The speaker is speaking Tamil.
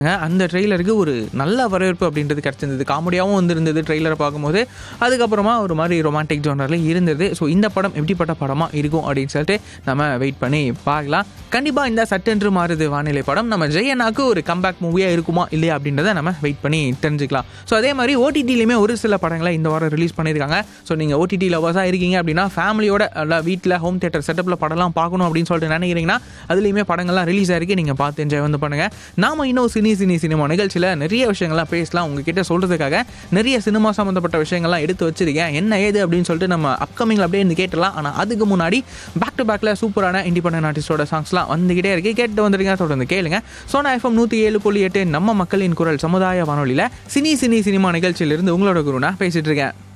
அந்த ட்ரெய்லருக்கு ஒரு நல்ல வரவேற்பு அப்படின்றது கிடச்சிருந்தது காமெடியாகவும் வந்திருந்தது ட்ரெய்லரை பார்க்கும்போது அதுக்கப்புறமா ஒரு மாதிரி ரொமான்டிக் ஜோனரில் இருந்தது ஸோ இந்த படம் எப்படிப்பட்ட படமாக இருக்கும் அப்படின்னு சொல்லிட்டு நம்ம வெயிட் பண்ணி பார்க்கலாம் கண்டிப்பாக இந்த சட்டென்று மாறுது வானிலை படம் நம்ம ஜெயனாக்கு ஒரு கம்பேக் மூவியாக இருக்குமா இல்லையா அப்படின்றத நம்ம வெயிட் பண்ணி தெரிஞ்சுக்கலாம் ஸோ அதே மாதிரி ஓடிடிலையுமே ஒரு சில படங்களை இந்த வாரம் ரிலீஸ் பண்ணியிருக்காங்க ஸோ நீங்கள் ஓடிடி லவர்ஸாக இருக்கீங்க அப்படின்னா ஃபேமிலியோட எல்லாம் வீட்டில் ஹோம் தேட்டர் செட்டப்பில் படம்லாம் பார்க்கணும் அப்படின்னு சொல்லிட்டு நினைக்கிறீங்கன்னா அதுலேயுமே படங்கள்லாம் ரிலீஸ் ஆயிருக்கு நீங்கள் பார்த்து என்ஜாய் வந்து பண்ணுங்கள் நாம இன்னும் சினி சினி சினிமா நிகழ்ச்சியில் நிறைய விஷயங்கள்லாம் பேசலாம் உங்ககிட்ட சொல்கிறதுக்காக நிறைய சினிமா சம்மந்தப்பட்ட விஷயங்கள்லாம் எடுத்து வச்சிருக்கேன் என்ன ஏது அப்படின்னு சொல்லிட்டு நம்ம அப்கமிங்கில் அப்படியே இருந்து கேட்டலாம் ஆனால் அதுக்கு முன்னாடி பேக் டு பேக்கில் சூப்பரான இண்டிபெண்டன்ட் ஆர்டிஸ்டோட சாங்ஸ்லாம் வந்துகிட்டே இருக்கு கேட்டு வந்துருங்க தொடர்ந்து கேளுங்க சோனா எஃப்எம் நூற்றி ஏழு புள்ளி எட்டு நம்ம மக்களின் குரல் சமுதாய வானொலியில் சினி சினி சினிமா நிகழ்ச்சியிலிருந்து உங்களோட குரு நான் பேசிட்டு இருக்கேன்